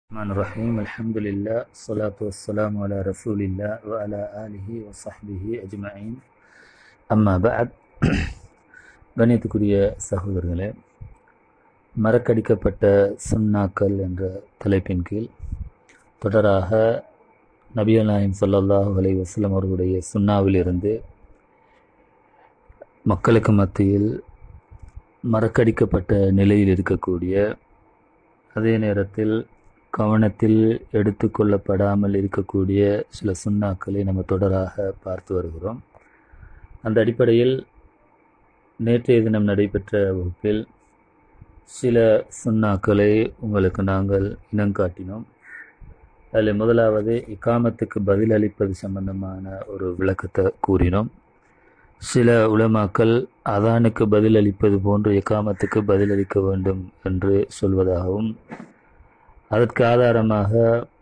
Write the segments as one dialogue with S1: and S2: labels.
S1: الرحمن الرحيم الحمد لله الصلاة والسلام على رسول الله وعلى آله وصحبه أجمعين أما بعد கணியத்துக்குரிய சகோதரர்களே மறக்கடிக்கப்பட்ட சுன்னாக்கள் என்ற தலைப்பின் கீழ் தொடராக நபிகள் நாயம் ஸல்லல்லாஹு அலைஹி வஸல்லம் அவர்களுடைய சுன்னாவிலிருந்து மக்களுக்கு மத்தியில் மறக்கடிக்கப்பட்ட நிலையில் இருக்கக்கூடிய அதே நேரத்தில் கவனத்தில் எடுத்துக்கொள்ளப்படாமல் இருக்கக்கூடிய சில சுண்ணாக்களை நம்ம தொடராக பார்த்து வருகிறோம் அந்த அடிப்படையில் நேற்றைய தினம் நடைபெற்ற வகுப்பில் சில சுண்ணாக்களை உங்களுக்கு நாங்கள் இனங்காட்டினோம் அதில் முதலாவது இக்காமத்துக்கு பதில் அளிப்பது சம்பந்தமான ஒரு விளக்கத்தை கூறினோம் சில உலமாக்கள் அதானுக்கு பதிலளிப்பது போன்று இக்காமத்துக்கு பதிலளிக்க வேண்டும் என்று சொல்வதாகவும் அதற்கு ஆதாரமாக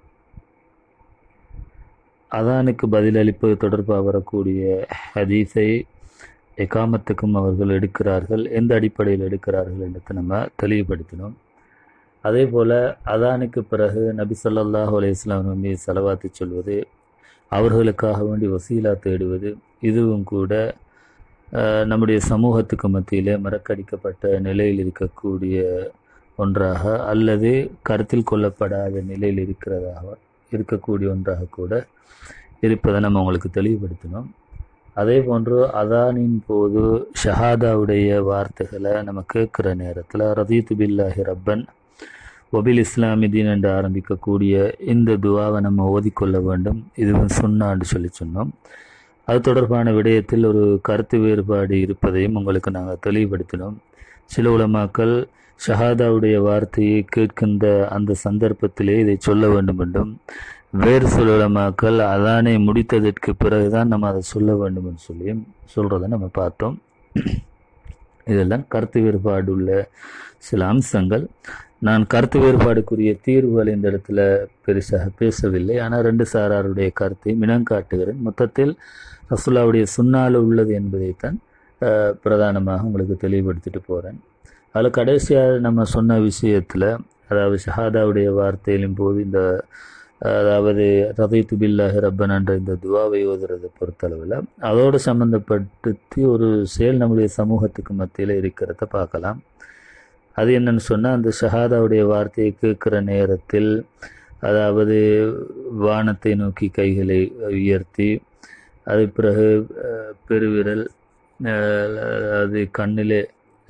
S1: அதானுக்கு பதிலளிப்பது தொடர்பாக வரக்கூடிய ஹதீஸை எகாமத்துக்கும் அவர்கள் எடுக்கிறார்கள் எந்த அடிப்படையில் எடுக்கிறார்கள் என்றதை நம்ம தெளிவுபடுத்தினோம் அதே போல் அதானுக்கு பிறகு நபி சொல்லாஹு அலையாம் மீது செலவாத்து சொல்வது அவர்களுக்காக வேண்டி வசீலா தேடுவது இதுவும் கூட நம்முடைய சமூகத்துக்கு மத்தியிலே மறக்கடிக்கப்பட்ட நிலையில் இருக்கக்கூடிய ஒன்றாக அல்லது கருத்தில் கொள்ளப்படாத நிலையில் இருக்கிறதாக இருக்கக்கூடிய ஒன்றாக கூட இருப்பதை நம்ம உங்களுக்கு தெளிவுபடுத்தினோம் அதே போன்று அதானின் போது ஷஹாதாவுடைய வார்த்தைகளை நம்ம கேட்குற நேரத்தில் ரதீத்து பில்லாஹி ரப்பன் ஒபில் இஸ்லாமிதீன் என்று ஆரம்பிக்கக்கூடிய இந்த துவாவை நம்ம ஓதிக்கொள்ள வேண்டும் இதுவும் சொன்னான்னு சொல்லி சொன்னோம் அது தொடர்பான விடயத்தில் ஒரு கருத்து வேறுபாடு இருப்பதையும் உங்களுக்கு நாங்கள் தெளிவுபடுத்தினோம் சில உலமாக்கள் ஷஹாதாவுடைய வார்த்தையை கேட்கின்ற அந்த சந்தர்ப்பத்திலே இதை சொல்ல வேண்டும் என்றும் வேறு சில உலமாக்கள் அதானே முடித்ததற்கு பிறகுதான் நம்ம அதை சொல்ல வேண்டும் என்று சொல்லியும் சொல்கிறத நம்ம பார்த்தோம் இதெல்லாம் கருத்து வேறுபாடு உள்ள சில அம்சங்கள் நான் கருத்து வேறுபாடுக்குரிய தீர்வுகள் இந்த இடத்துல பெருசாக பேசவில்லை ஆனால் ரெண்டு சாராருடைய கருத்தை மினங்காட்டுகிறேன் மொத்தத்தில் ரசுல்லாவுடைய சுண்ணால் உள்ளது என்பதைத்தான் பிரதானமாக உங்களுக்கு தெளிவுபடுத்திட்டு போகிறேன் அதில் கடைசியாக நம்ம சொன்ன விஷயத்தில் அதாவது ஷஹாதாவுடைய வார்த்தையிலும் போது இந்த அதாவது ரதைத்து பில்லாஹி ரப்பன் என்ற இந்த துவாவை ஓதுறதை பொறுத்தளவில் அதோடு சம்மந்தப்படுத்தி ஒரு செயல் நம்முடைய சமூகத்துக்கு மத்தியில் இருக்கிறத பார்க்கலாம் அது என்னன்னு சொன்னால் அந்த ஷஹாதாவுடைய வார்த்தையை கேட்குற நேரத்தில் அதாவது வானத்தை நோக்கி கைகளை உயர்த்தி அது பிறகு பெருவிரல் அது கண்ணிலே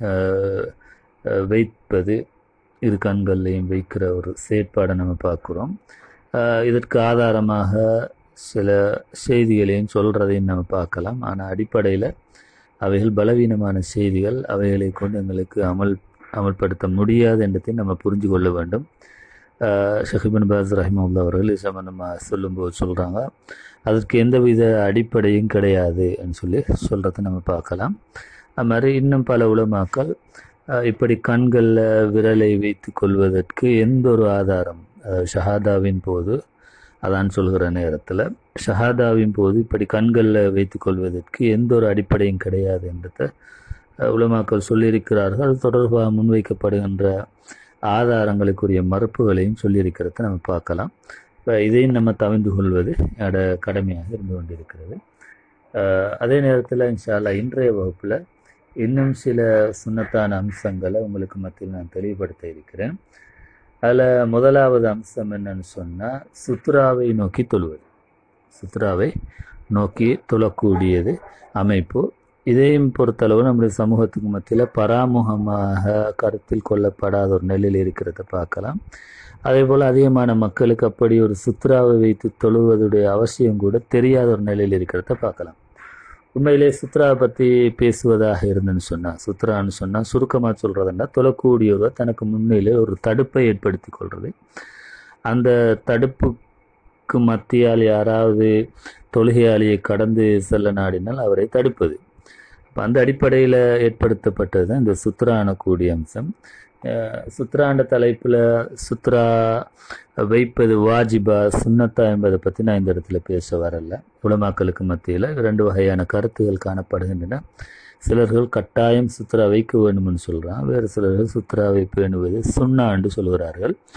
S1: வைப்பது இரு கண்கள்லையும் வைக்கிற ஒரு செயற்பாடை நம்ம பார்க்குறோம் இதற்கு ஆதாரமாக சில செய்திகளையும் சொல்கிறதையும் நம்ம பார்க்கலாம் ஆனால் அடிப்படையில் அவைகள் பலவீனமான செய்திகள் அவைகளை கொண்டு எங்களுக்கு அமல் அமல்படுத்த முடியாது என்றதையும் நம்ம புரிஞ்சு கொள்ள வேண்டும் ஷஹிபின் பாஸ் ரஹிமுல்லா அவர்கள் இது சம்பந்தமாக சொல்லும்போது சொல்கிறாங்க அதற்கு எந்தவித அடிப்படையும் கிடையாதுன்னு சொல்லி சொல்கிறத நம்ம பார்க்கலாம் அது மாதிரி இன்னும் பல உலமாக்கள் இப்படி கண்களில் விரலை வைத்து கொள்வதற்கு எந்த ஒரு ஆதாரம் ஷஹாதாவின் போது அதான் சொல்கிற நேரத்தில் ஷஹாதாவின் போது இப்படி கண்களில் வைத்து கொள்வதற்கு எந்த ஒரு அடிப்படையும் கிடையாது என்றதை உலமாக்கள் சொல்லியிருக்கிறார்கள் அது தொடர்பாக முன்வைக்கப்படுகின்ற ஆதாரங்களுக்குரிய மறுப்புகளையும் சொல்லியிருக்கிறத நம்ம பார்க்கலாம் இப்போ இதையும் நம்ம தவிர்ந்து கொள்வது என்னோட கடமையாக இருந்து கொண்டிருக்கிறது அதே நேரத்தில் இன்ஷால்லா இன்றைய வகுப்பில் இன்னும் சில சுண்ணத்தான அம்சங்களை உங்களுக்கு மத்தியில் நான் தெளிவுபடுத்த இருக்கிறேன் அதில் முதலாவது அம்சம் என்னன்னு சொன்னால் சுத்ராவை நோக்கி தொழுவது சுத்ராவை நோக்கி தொழக்கூடியது அமைப்பு இதையும் பொறுத்தளவு நம்முடைய சமூகத்துக்கு மத்தியில் பராமுகமாக கருத்தில் கொள்ளப்படாத ஒரு நிலையில் இருக்கிறத பார்க்கலாம் அதே போல் அதிகமான மக்களுக்கு அப்படி ஒரு சுத்ராவை வைத்து தொழுவதுடைய அவசியம் கூட தெரியாத ஒரு நிலையில் இருக்கிறத பார்க்கலாம் உண்மையிலே சுத்ராவை பற்றி பேசுவதாக இருந்துன்னு சொன்னால் சுத்ரான்னு சொன்னால் சுருக்கமாக சொல்கிறதுனா தொழக்கூடியவர் தனக்கு முன்னிலே ஒரு தடுப்பை ஏற்படுத்தி கொள்வது அந்த தடுப்புக்கு மத்தியால் யாராவது தொழுகையாளியை கடந்து செல்ல நாடினால் அவரை தடுப்பது இப்போ அந்த அடிப்படையில் ஏற்படுத்தப்பட்டது தான் இந்த சுத்ரா கூடிய அம்சம் சுத்ராண்ட தலைப்பில் சுத்ரா வைப்பது வாஜிபா சுன்னத்தா என்பதை பற்றி நான் இந்த இடத்துல பேச வரல உலமாக்களுக்கு மத்தியில் ரெண்டு வகையான கருத்துகள் காணப்படுகின்றன சிலர்கள் கட்டாயம் சுத்ரா வைக்க வேண்டும்னு சொல்கிறான் வேறு சிலர்கள் சுத்ராவை பேணுவது சுண்ணாண்டு சொல்கிறார்கள்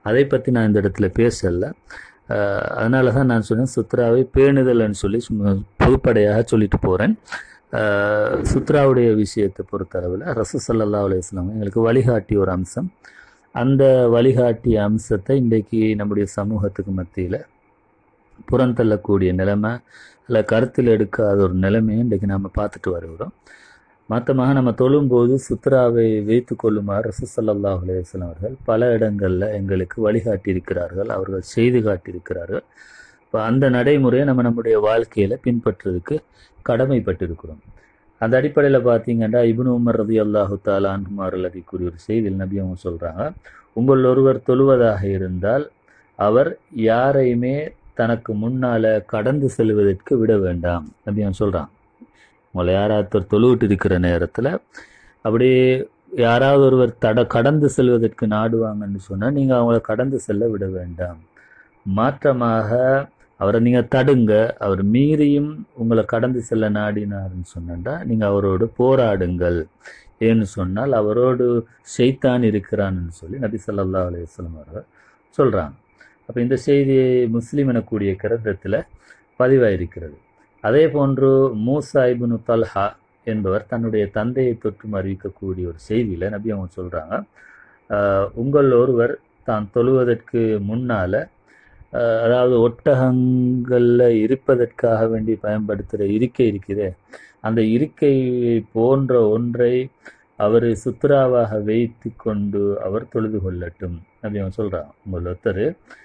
S1: அதை பற்றி நான் இந்த இடத்துல பேசல அஹ், அதனால தான் நான் சொன்னேன் சுத்ராவை பேணுதல்னு சொல்லி சும்மா பொதுப்படையாக சொல்லிட்டு போகிறேன் சுத்ராவுடைய விஷயத்தை பொறுத்தளவில் ரசூ சல்லா அலுவலாம் எங்களுக்கு வழிகாட்டிய ஒரு அம்சம் அந்த வழிகாட்டிய அம்சத்தை இன்றைக்கு நம்முடைய சமூகத்துக்கு மத்தியில் புறந்தள்ளக்கூடிய நிலைமை இல்லை கருத்தில் எடுக்காத ஒரு நிலைமையை இன்றைக்கு நாம் பார்த்துட்டு வருகிறோம் மொத்தமாக நம்ம தொழும்போது சுத்ராவை வைத்து கொள்ளுமாறு ரசூசல்லாஹ் அலையம் அவர்கள் பல இடங்களில் எங்களுக்கு வழிகாட்டி இருக்கிறார்கள் அவர்கள் செய்து காட்டியிருக்கிறார்கள் இப்போ அந்த நடைமுறையை நம்ம நம்முடைய வாழ்க்கையில் பின்பற்றுறதுக்கு கடமைப்பட்டிருக்கிறோம் அந்த அடிப்படையில் பார்த்தீங்கன்னா இப்னு உமர் ரதி அல்லாஹு தாலா அன்குமார்கள் கூறிய ஒரு செய்தியில் நபி அவங்க சொல்கிறாங்க உங்கள் ஒருவர் தொழுவதாக இருந்தால் அவர் யாரையுமே தனக்கு முன்னால் கடந்து செல்வதற்கு விட வேண்டாம் நபி அவன் சொல்கிறான் உங்களை யாராவது தொழுவிட்டு இருக்கிற நேரத்தில் அப்படியே யாராவது ஒருவர் தட கடந்து செல்வதற்கு நாடுவாங்கன்னு சொன்னால் நீங்கள் அவங்கள கடந்து செல்ல விட வேண்டாம் மாற்றமாக அவரை நீங்கள் தடுங்க அவர் மீறியும் உங்களை கடந்து செல்ல நாடினாருன்னு சொன்னா நீங்கள் அவரோடு போராடுங்கள் ஏன்னு சொன்னால் அவரோடு ஷெய்தான் இருக்கிறான்னு சொல்லி நபி சல்லா அலையம் அவர்கள் சொல்கிறாங்க அப்போ இந்த செய்தி முஸ்லீம் எனக்கூடிய கிரந்தத்தில் பதிவாயிருக்கிறது அதே போன்று மூசா இப்னு தல்ஹா என்பவர் தன்னுடைய தந்தையை தொற்றும் அறிவிக்கக்கூடிய ஒரு செய்தியில் நபி அவங்க சொல்கிறாங்க உங்கள் ஒருவர் தான் தொழுவதற்கு முன்னால் அதாவது ஒட்டகங்களில் இருப்பதற்காக வேண்டி பயன்படுத்துகிற இருக்கை இருக்குதே அந்த இருக்கை போன்ற ஒன்றை அவர் சுத்ராவாக வைத்து கொண்டு அவர் தொழுது கொள்ளட்டும் அப்படி அவன் சொல்கிறான் உங்கள் ஒருத்தர்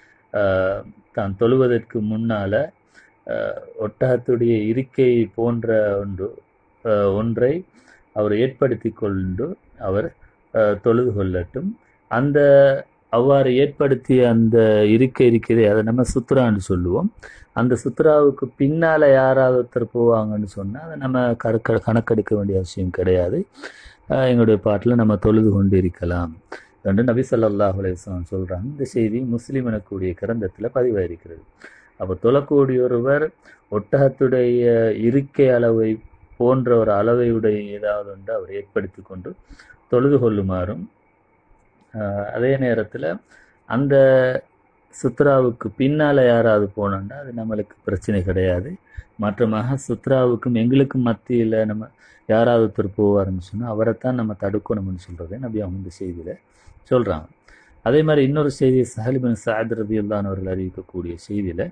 S1: தான் தொழுவதற்கு முன்னால் ஒட்டகத்துடைய இருக்கை போன்ற ஒன்று ஒன்றை அவர் ஏற்படுத்தி கொண்டு அவர் தொழுது கொள்ளட்டும் அந்த அவ்வாறு ஏற்படுத்திய அந்த இருக்கை இருக்கிறதே அதை நம்ம சுத்ரான்னு சொல்லுவோம் அந்த சுத்ராவுக்கு பின்னால் யாராவது ஒருத்தர் போவாங்கன்னு சொன்னால் அதை நம்ம கணக்க கணக்கெடுக்க வேண்டிய அவசியம் கிடையாது எங்களுடைய பாட்டில் நம்ம தொழுது கொண்டு இருக்கலாம் என்று நபி சொல்லாஹ் அலையம் சொல்கிறாங்க இந்த செய்தி முஸ்லீம் எனக்கூடிய கிரந்தத்தில் பதிவாயிருக்கிறது அப்போ தொழக்கூடிய ஒருவர் ஒட்டகத்துடைய இருக்கை அளவை போன்ற ஒரு அளவையுடைய ஏதாவது ஒன்று அவர் ஏற்படுத்தி கொண்டு தொழுது கொள்ளுமாறும் அதே நேரத்தில் அந்த சுத்ராவுக்கு பின்னால் யாராவது போனோம்னா அது நம்மளுக்கு பிரச்சனை கிடையாது மாற்றமாக சுத்ராவுக்கும் எங்களுக்கும் மத்தியில் நம்ம யாராவது ஒருத்தர் போவாருன்னு சொன்னால் அவரைத்தான் நம்ம தடுக்கணும்னு சொல்கிறத நபி அவங்க இந்த செய்தியில் சொல்கிறாங்க அதே மாதிரி இன்னொரு செய்தி சஹலிபின் சாத் ரபியுல்லான் அவர்கள் அறிவிக்கக்கூடிய செய்தியில்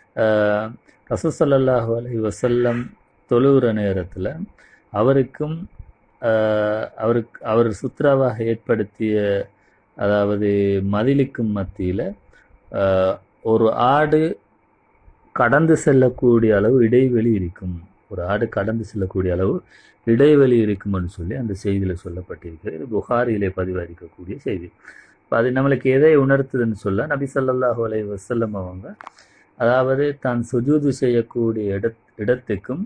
S1: ரசூசல்லாஹு அலி வசல்லம் தொழுகிற நேரத்தில் அவருக்கும் அவருக்கு அவர் சுத்ராவாக ஏற்படுத்திய அதாவது மதிலுக்கும் மத்தியில் ஒரு ஆடு கடந்து செல்லக்கூடிய அளவு இடைவெளி இருக்கும் ஒரு ஆடு கடந்து செல்லக்கூடிய அளவு இடைவெளி இருக்கும்னு சொல்லி அந்த செய்தியில் சொல்லப்பட்டிருக்கிறது இது புகாரியிலே பதிவாரிக்கக்கூடிய செய்தி இப்போ அது நம்மளுக்கு எதை உணர்த்துதுன்னு சொல்ல நபி சல்லாஹூ அலை வசல்லம் அவங்க அதாவது தான் சுஜூது செய்யக்கூடிய இட இடத்துக்கும்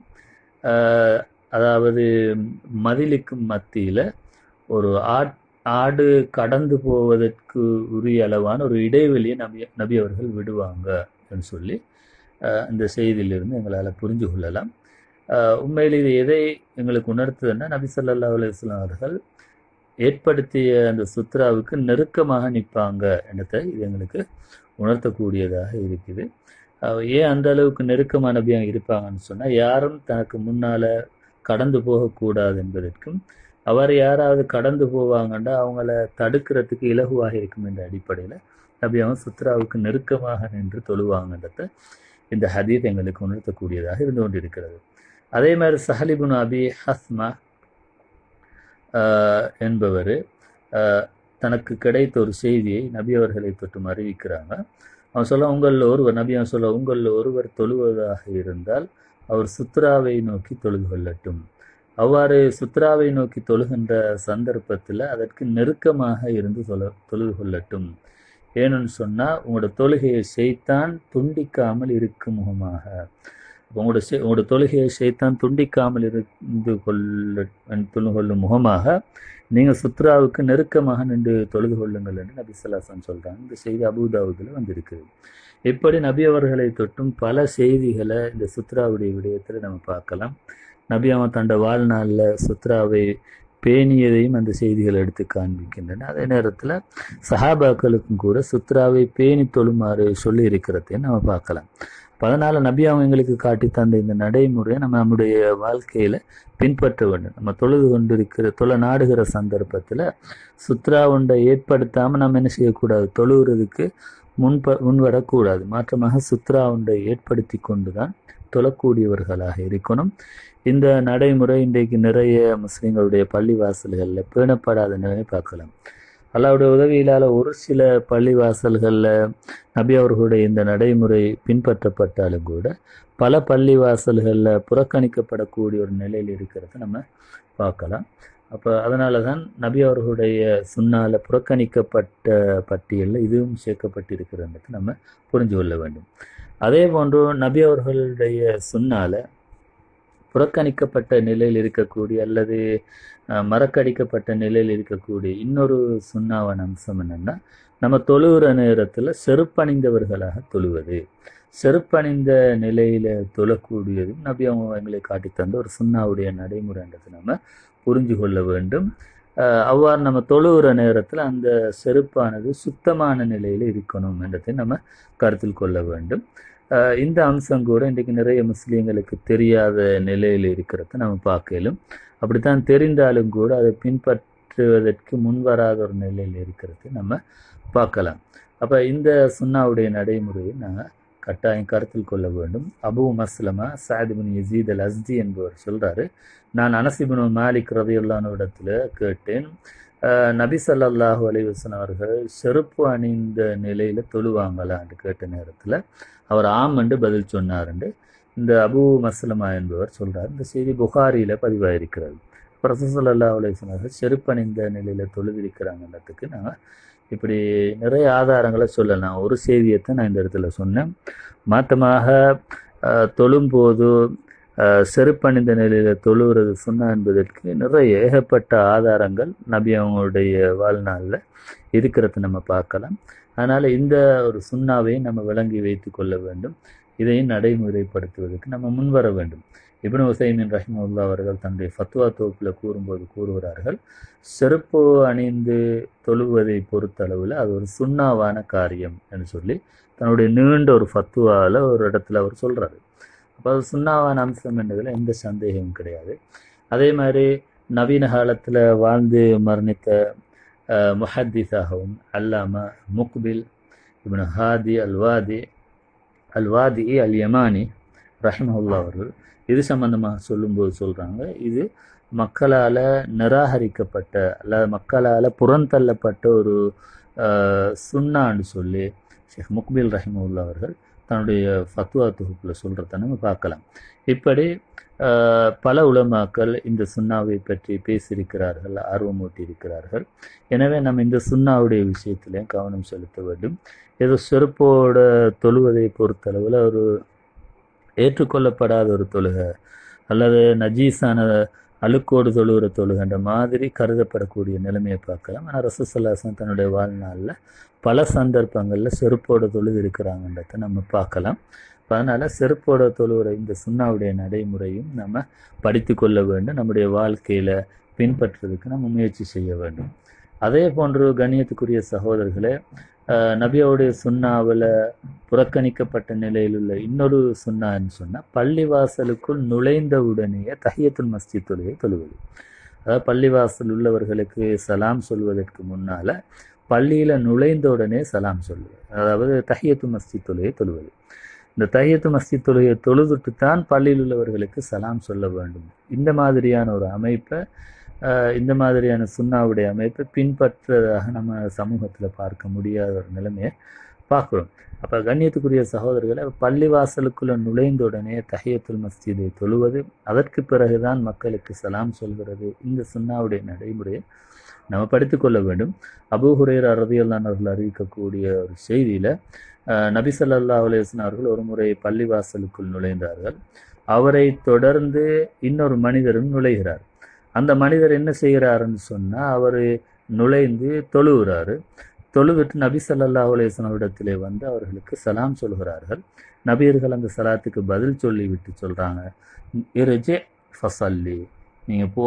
S1: அதாவது மதிலுக்கும் மத்தியில் ஒரு ஆட் ஆடு கடந்து போவதற்கு உரிய அளவான ஒரு இடைவெளியை நபி நபி அவர்கள் விடுவாங்க சொல்லி இந்த செய்தியிலிருந்து எங்களால் புரிஞ்சு கொள்ளலாம் உண்மையில் இது எதை எங்களுக்கு உணர்த்துதுன்னா நபி சொல்லா அலுவலாம் அவர்கள் ஏற்படுத்திய அந்த சுத்ராவுக்கு நெருக்கமாக நிற்பாங்க என்னத்தை இது எங்களுக்கு உணர்த்தக்கூடியதாக இருக்குது ஏன் அந்த அளவுக்கு நெருக்கமான நபியாக இருப்பாங்கன்னு சொன்னால் யாரும் தனக்கு முன்னால் கடந்து போகக்கூடாது என்பதற்கும் அவர் யாராவது கடந்து போவாங்கன்னா அவங்கள தடுக்கிறதுக்கு இலகுவாக இருக்கும் என்ற அடிப்படையில் நபி அவங்க சுத்ராவுக்கு நெருக்கமாக நின்று தொழுவாங்கன்றத இந்த ஹதீத் எங்களுக்கு உணர்த்தக்கூடியதாக இருந்து கொண்டிருக்கிறது அதே மாதிரி சஹலிபுன் அபி ஹஸ்மா என்பவர் தனக்கு கிடைத்த ஒரு செய்தியை நபி அவர்களை தொட்டும் அறிவிக்கிறாங்க அவன் சொல்ல உங்களில் ஒருவர் நபி அவன் சொல்ல உங்களில் ஒருவர் தொழுவதாக இருந்தால் அவர் சுத்ராவை நோக்கி தொழுது கொள்ளட்டும் அவ்வாறு சுத்ராவை நோக்கி தொழுகின்ற சந்தர்ப்பத்தில் அதற்கு நெருக்கமாக இருந்து தொழ தொழுது கொள்ளட்டும் ஏன்னு சொன்னால் உங்களோட தொழுகையை செய்தான் துண்டிக்காமல் இருக்கும் முகமாக உங்களோட உங்களோட தொழுகையை செய்தான் துண்டிக்காமல் இருந்து கொள்ள தொழு கொள்ளும் முகமாக நீங்கள் சுத்ராவுக்கு நெருக்கமாக நின்று தொழுது கொள்ளுங்கள் என்று நபி சொல்லாசன் சொல்கிறாங்க இந்த செய்தி அபுதாவுதில் வந்திருக்குது இப்படி நபி அவர்களை தொட்டும் பல செய்திகளை இந்த சுத்ராவுடைய விடயத்தில் நம்ம பார்க்கலாம் நபி அவன் தன்னோட வாழ்நாளில் சுத்ராவை பேணியதையும் அந்த செய்திகள் எடுத்து காண்பிக்கின்றன அதே நேரத்தில் சஹாபாக்களுக்கும் கூட சுத்ராவை பேணி தொழுமாறு சொல்லி இருக்கிறதையும் நம்ம பார்க்கலாம் அப்ப அதனால நபி அவங்க எங்களுக்கு காட்டி தந்த இந்த நடைமுறையை நம்ம நம்முடைய வாழ்க்கையில பின்பற்ற வேண்டும் நம்ம தொழுது கொண்டிருக்கிற தொலை நாடுகிற சந்தர்ப்பத்தில் சுத்ரா ஒன்றை ஏற்படுத்தாமல் நம்ம என்ன செய்யக்கூடாது தொழுகிறதுக்கு முன்ப முன்வரக்கூடாது மாற்றமாக சுத்ரா ஒன்றை ஏற்படுத்தி கொண்டு தான் தொழக்கூடியவர்களாக இருக்கணும் இந்த நடைமுறை இன்றைக்கு நிறைய முஸ்லிம்களுடைய பள்ளி வாசல்களில் பேணப்படாத நிலையை பார்க்கலாம் அல்லாவுடைய உதவியிலால் ஒரு சில பள்ளி வாசல்களில் நபி அவர்களுடைய இந்த நடைமுறை பின்பற்றப்பட்டாலும் கூட பல பள்ளி வாசல்களில் புறக்கணிக்கப்படக்கூடிய ஒரு நிலையில் இருக்கிறத நம்ம பார்க்கலாம் அப்போ அதனால தான் நபி அவர்களுடைய சுண்ணால புறக்கணிக்கப்பட்ட பட்டியலில் இதுவும் சேர்க்கப்பட்டிருக்கிறன்றது நம்ம புரிஞ்சு கொள்ள வேண்டும் அதே போன்று நபி அவர்களுடைய சுண்ணால புறக்கணிக்கப்பட்ட நிலையில் இருக்கக்கூடிய அல்லது அஹ், மறக்கடிக்கப்பட்ட நிலையில் இருக்கக்கூடிய இன்னொரு சுண்ணாவான அம்சம் என்னன்னா நம்ம தொழுகிற நேரத்தில் செருப்பணிந்தவர்களாக தொழுவது செருப்பணிந்த நிலையில தொழக்கூடியதும் நபி அவங்க எங்களை காட்டி தந்த ஒரு சுண்ணாவுடைய நடைமுறைன்றதை நம்ம புரிஞ்சு கொள்ள வேண்டும் அஹ், அவ்வாறு நம்ம தொழுகிற நேரத்தில் அந்த செருப்பானது சுத்தமான நிலையில் இருக்கணும் என்றதை நம்ம கருத்தில் கொள்ள வேண்டும் அஹ், இந்த அம்சம் கூட இன்றைக்கு நிறைய முஸ்லீம்களுக்கு தெரியாத நிலையில் இருக்கிறத நம்ம பார்க்கலும் அப்படித்தான் தெரிந்தாலும் கூட அதை பின்பற்றுவதற்கு முன்வராத ஒரு நிலையில் இருக்கிறது நம்ம பார்க்கலாம் அப்போ இந்த சுன்னாவுடைய நடைமுறையை நாங்கள் கட்டாயம் கருத்தில் கொள்ள வேண்டும் அபு மஸ்லமா சாதிபின் யசீத் அல் அஸ்தி என்பவர் சொல்றாரு நான் அனசிபின் மாலிக் ரதியுல்லான இடத்துல கேட்டேன் அஹ், நபி ஸல்லல்லாஹு அலைஹி வஸல்லம் அவர்கள் செருப்பு அணிந்த நிலையில தொழுவாங்களான்னு கேட்ட நேரத்தில் அவர் ஆம் என்று பதில் சொன்னாருண்டு இந்த அபு மஸ்லமா என்பவர் சொல்றார் இந்த செய்தி புகாரியில பதிவாயிருக்கிறது பிரசல்லா அலைவர்கள் செருப்பணிந்த நிலையில தொழுதிருக்கிறாங்கன்றதுக்கு நாங்கள் இப்படி நிறைய ஆதாரங்களை சொல்லலாம் ஒரு செய்தியத்தை நான் இந்த இடத்துல சொன்னேன் மாற்றமாக அஹ், தொழும்போது அஹ், செருப்பணிந்த நிலையில தொழுகிறது சுன்னா என்பதற்கு நிறைய ஏகப்பட்ட ஆதாரங்கள் நபி அவங்களுடைய வாழ்நாளில் இருக்கிறத நம்ம பார்க்கலாம் அதனால இந்த ஒரு சுண்ணாவையும் நம்ம விளங்கி வைத்து கொள்ள வேண்டும் இதையும் நடைமுறைப்படுத்துவதற்கு நம்ம முன்வர வேண்டும் இப்னு உசைமின் ரஹிமுல்லா அவர்கள் தன்னுடைய ஃபத்வா தொகுப்பில் கூறும்போது கூறுகிறார்கள் செருப்பு அணிந்து தொழுவதை பொறுத்தளவில் அது ஒரு சுண்ணாவான காரியம் என்று சொல்லி தன்னுடைய நீண்ட ஒரு ஃபத்வாவில் ஒரு இடத்துல அவர் சொல்றாரு அப்போ அது சுண்ணாவான அம்சம் என்றதில் எந்த சந்தேகமும் கிடையாது அதே மாதிரி நவீன காலத்தில் வாழ்ந்து மரணித்த அஹ், முஹத்திஸாகவும் அல்லாம முக்பில் இப்னு ஹாதி அல்வாதி அல்வாதி அல் யமானி ரஹ்மஹுல்லா அவர்கள் இது சம்பந்தமாக சொல்லும்போது சொல்றாங்க இது மக்களால் நிராகரிக்கப்பட்ட அல்லது மக்களால் புறந்தள்ளப்பட்ட ஒரு அஹ், சுன்னான்னு சொல்லி ஷேக் முக்பில் ரஹிமவுல்லா அவர்கள் தன்னுடைய ஃபத்வா தொகுப்பில் சொல்கிறத நம்ம பார்க்கலாம் இப்படி அஹ், பல உலமாக்கள் இந்த சுண்ணாவை பற்றி பேசியிருக்கிறார்கள் ஆர்வமூட்டி இருக்கிறார்கள் எனவே நம்ம இந்த சுண்ணாவுடைய விஷயத்திலையும் கவனம் செலுத்த வேண்டும் ஏதோ செருப்போட தொழுவதை பொறுத்தளவில் ஒரு ஏற்றுக்கொள்ளப்படாத ஒரு தொழுகை அல்லது நஜீஸான அழுக்கோடு தொழுகிற தொழுகின்ற மாதிரி கருதப்படக்கூடிய நிலைமையை பார்க்கலாம் ஆனால் ரசூசல்லாசன் தன்னுடைய வாழ்நாளில் பல சந்தர்ப்பங்களில் செருப்போட தொழுது இருக்கிறாங்கன்றதை நம்ம பார்க்கலாம் அதனால் செருப்போட தொழுகிற இந்த சுண்ணாவுடைய நடைமுறையும் நம்ம படித்து கொள்ள வேண்டும் நம்முடைய வாழ்க்கையில் பின்பற்றுறதுக்கு நம்ம முயற்சி செய்ய வேண்டும் அதே போன்று கண்ணியத்துக்குரிய சகோதரர்களே அஹ், நபியோடைய சுண்ணாவில் புறக்கணிக்கப்பட்ட நிலையில் உள்ள இன்னொரு சுண்ணான்னு சொன்னால் பள்ளிவாசலுக்குள் நுழைந்த உடனேயே தஹியத்துல் மஸ்ஜித் தொழுகை தொழுவது அதாவது பள்ளிவாசல் உள்ளவர்களுக்கு சலாம் சொல்வதற்கு முன்னால் பள்ளியில் நுழைந்த உடனே சலாம் சொல்லுவது அதாவது தஹியத்து மஸ்ஜித் தொழுகை தொழுவது இந்த தஹியத்து மஸ்ஜித் தொழுகையை தொழுதுட்டு தான் பள்ளியில் உள்ளவர்களுக்கு சலாம் சொல்ல வேண்டும் இந்த மாதிரியான ஒரு அமைப்பை அஹ், இந்த மாதிரியான சுண்ணாவுடைய அமைப்பை பின்பற்றுவதாக நம்ம சமூகத்தில் பார்க்க முடியாத ஒரு நிலைமையை பார்க்குறோம் அப்போ கண்ணியத்துக்குரிய சகோதரர்களை பள்ளி வாசலுக்குள்ள நுழைந்த உடனே தஹியத்துல் மஸ்ஜிதை தொழுவது அதற்கு பிறகுதான் மக்களுக்கு சலாம் சொல்கிறது இந்த சுண்ணாவுடைய நடைமுறையை நம்ம படித்துக் கொள்ள வேண்டும் அபூ ஹுரேர் ரதியல்லான் அவர்கள் அறிவிக்கக்கூடிய ஒரு செய்தியில அஹ், நபி ஸல்லல்லாஹு அலைஹி வஸல்லம் அவர்கள் ஒரு முறை பள்ளி வாசலுக்குள் நுழைந்தார்கள் அவரை தொடர்ந்து இன்னொரு மனிதரும் நுழைகிறார் அந்த மனிதர் என்ன செய்கிறாருன்னு சொன்னா அவர் நுழைந்து தொழுகிறாரு தொழுதுட்டு நபி ஸல்லல்லாஹு அலைஹி வஸல்லம் இடத்திலே வந்து அவர்களுக்கு சலாம் சொல்கிறார்கள் நபியர்கள் அந்த சலாத்துக்கு பதில் சொல்லிவிட்டு சொல்றாங்க இரஜே ஃபசல்லி நீங்க போய்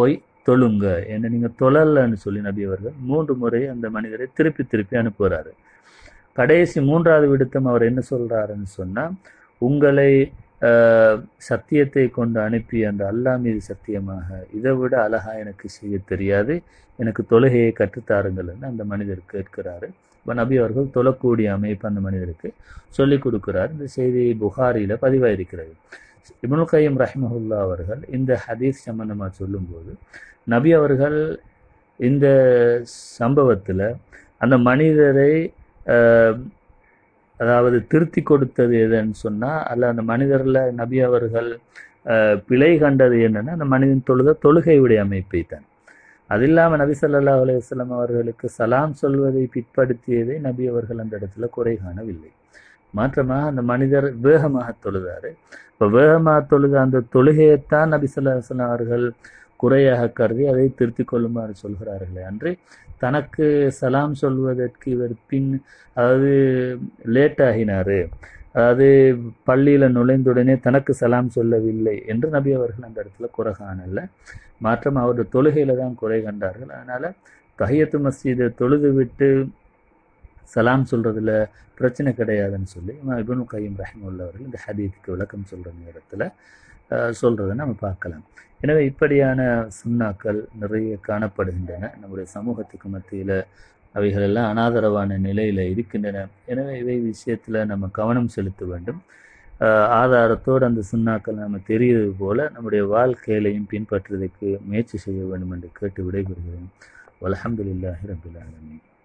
S1: தொழுங்க என்ன நீங்கள் தொழலன்னு சொல்லி நபி அவர்கள் மூன்று முறை அந்த மனிதரை திருப்பி திருப்பி அனுப்புகிறாரு கடைசி மூன்றாவது விடுத்தம் அவர் என்ன சொல்றாருன்னு சொன்னால் உங்களை ஆஹ், சத்தியத்தை கொண்டு அனுப்பி அந்த அல்லாஹ் மீது சத்தியமாக இதை விட அழகா எனக்கு செய்ய தெரியாது எனக்கு தொழுகையை கற்றுத்தாருங்கள்னு அந்த மனிதர் கேட்கிறாரு இப்போ நபி அவர்கள் தொழக்கூடிய அமைப்பு அந்த மனிதருக்கு சொல்லிக் கொடுக்கிறார் இந்த செய்தி புகாரியில் பதிவாயிருக்கிறது இப்னுல் கையம் ரஹ்மஹுல்லா அவர்கள் இந்த ஹதீஸ் சம்பந்தமாக சொல்லும்போது நபி அவர்கள் இந்த சம்பவத்தில் அந்த மனிதரை ஆஹ், அதாவது திருத்தி கொடுத்தது எதுன்னு சொன்னால் அல்ல அந்த மனிதரில் நபி அவர்கள் ஆஹ், பிழை கண்டது என்னன்னா அந்த மனிதன் தொழுத தொழுகையுடைய அமைப்பை தான் அது இல்லாமல் நபி ஸல்லல்லாஹு அலைஹி வஸல்லம் அவர்களுக்கு சலாம் சொல்வதை பிற்படுத்தியதை நபி அவர்கள் அந்த இடத்துல குறை காணவில்லை மாற்றமாக அந்த மனிதர் வேகமாக தொழுதாரு இப்போ வேகமாக தொழுத அந்த தொழுகையைத்தான் நபி ஸல்லல்லாஹு அலைஹி வஸல்லம் அவர்கள் குறையாக கருதி அதை திருத்திக் கொள்ளுமாறு சொல்கிறார்களே அன்று தனக்கு சலாம் சொல்வதற்கு இவர் பின் அதாவது லேட் ஆகினாரு அதாவது பள்ளியில் நுழைந்துடனே தனக்கு சலாம் சொல்லவில்லை என்று நபி அவர்கள் அந்த இடத்துல குறை காணல மாற்றம் அவருடைய தொழுகையில தான் குறை கண்டார்கள் அதனால தஹியத்து மஸ்ஜிதை தொழுது விட்டு சலாம் சொல்றதுல பிரச்சனை கிடையாதுன்னு சொல்லி இமாம் இப்னு கையம் ரஹிமுல்லா அவர்கள் இந்த ஹதீத்துக்கு விளக்கம் சொல்ற நேரத்தில் சொல்றதை நம்ம பார்க்கலாம் எனவே இப்படியான சுண்ணாக்கள் நிறைய காணப்படுகின்றன நம்முடைய சமூகத்துக்கு மத்தியில் அவைகள் எல்லாம் அனாதரவான நிலையில் இருக்கின்றன எனவே இவை விஷயத்தில் நம்ம கவனம் செலுத்த வேண்டும் ஆஹ் ஆதாரத்தோடு அந்த சுண்ணாக்கள் நம்ம தெரிகிறது போல நம்முடைய வாழ்க்கையிலையும் பின்பற்றுவதற்கு முயற்சி செய்ய வேண்டும் என்று கேட்டு விடைபெறுகிறேன் வல்ஹம்துலில்லாஹி ரபில் ஆலமீன்